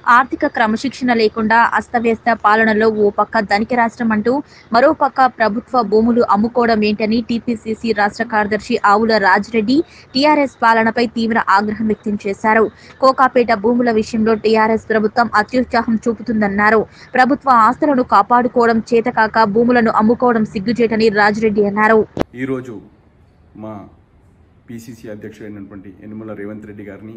ఆర్థిక క్రమశిక్షణ లేకుండా అస్తవ్యస్త పాలనలో ఓ పక్క ధనిక రాష్ట్రం అంటూ మరో పక్క ప్రభుత్వ భూములు అమ్ముకోవడం ఏంటని టీపీసీసీ రాష్ట్ర కార్యదర్శి ఆవుల రాజిరెడ్డి టీఆర్ఎస్ పాలనపై తీవ్ర ఆగ్రహం వ్యక్తం చేశారు కోకాపేట భూముల విషయంలో టీఆర్ఎస్ ప్రభుత్వం అత్యుత్సాహం చూపుతుందన్నారు ప్రభుత్వ ఆస్తులను కాపాడుకోవడం చేతకాక భూములను అమ్ముకోవడం సిగ్గుచేటని రాజిరెడ్డి అన్నారు ఈరోజు మా పిసిసి అధ్యక్షుడైనటువంటి యనుమల రేవంత్ రెడ్డి గారిని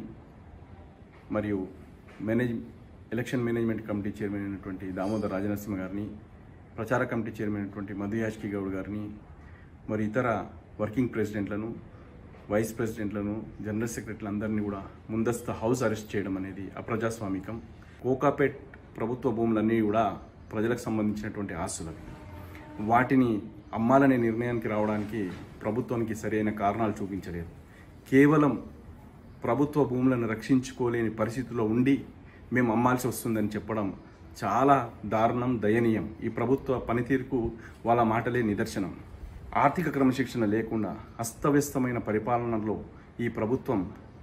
మరియు manage election management committee chairman అయినటువంటి దామోదర్ రాజనరసింహ గారిని ప్రచార కమిటీ చైర్మన్ అయినటువంటి మధు యాష్కి గౌడ్ గారిని మరి ఇతర వర్కింగ్ ప్రెసిడెంట్లను వైస్ ప్రెసిడెంట్లను జనరల్ సెక్రటరీలు అందరినీ కూడా ముందస్తు హౌస్ అరెస్ట్ చేయడం అనేది అప్రజాస్వామికం కోకాపేట్ ప్రభుత్వ భూములన్నీ కూడా ప్రజలకు సంబంధించినటువంటి ఆస్తులు వాటిని అమ్మాలనే నిర్ణయానికి రావడానికి ప్రభుత్వానికి సరైన కారణాలు చూపించలేదు కేవలం ప్రభుత్వ భూములను రక్షించుకోలేని పరిస్థితిలో ఉండి మేము అమ్మాల్సి వస్తుందని చెప్పడం చాలా దారుణం దయనీయం ఈ ప్రభుత్వ పనితీరుకు వాళ్ళ మాటలే నిదర్శనం ఆర్థిక క్రమశిక్షణ లేకుండా అస్తవ్యస్తమైన పరిపాలనలో ఈ ప్రభుత్వం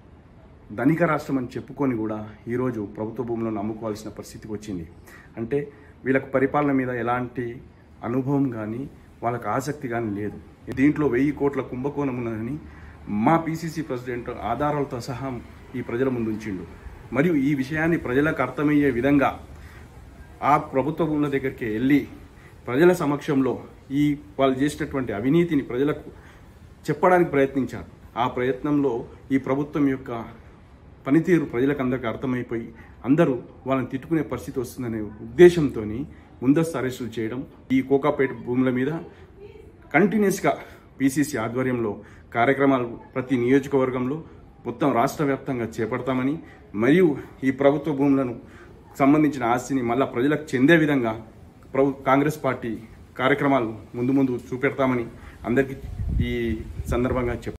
ధనిక రాష్ట్రం అని చెప్పుకొని కూడా ఈరోజు ప్రభుత్వ భూములను అమ్ముకోవాల్సిన పరిస్థితికి వచ్చింది అంటే వీళ్ళకు పరిపాలన మీద ఎలాంటి అనుభవం కానీ వాళ్ళకి ఆసక్తి కానీ లేదు దీంట్లో వెయ్యి కోట్ల కుంభకోణం ఉన్నదని మా పిసిసి ప్రెసిడెంట్ ఆధారాలతో సహా ఈ ప్రజల ముందు ఉంచిండు మరియు ఈ విషయాన్ని ప్రజలకు అర్థమయ్యే విధంగా ఆ ప్రభుత్వ భూముల దగ్గరికి వెళ్ళి ప్రజల సమక్షంలో ఈ వాళ్ళు చేసినటువంటి అవినీతిని ప్రజలకు చెప్పడానికి ప్రయత్నించారు ఆ ప్రయత్నంలో ఈ ప్రభుత్వం యొక్క పనితీరు ప్రజలకు అందరికీ అర్థమైపోయి అందరూ వాళ్ళని తిట్టుకునే పరిస్థితి వస్తుందనే ఉద్దేశంతో ముందస్తు అరెస్టులు చేయడం ఈ కోకాపేట భూముల మీద కంటిన్యూస్గా పీసీసీ ఆధ్వర్యంలో కార్యక్రమాలు ప్రతి నియోజకవర్గంలో మొత్తం రాష్ట్ర వ్యాప్తంగా చేపడతామని మరియు ఈ ప్రభుత్వ భూములను సంబంధించిన ఆస్తిని మళ్ళా ప్రజలకు చెందే విధంగా ప్రభు కాంగ్రెస్ పార్టీ కార్యక్రమాలు ముందు ముందు చూపెడతామని అందరికీ ఈ సందర్భంగా చెప్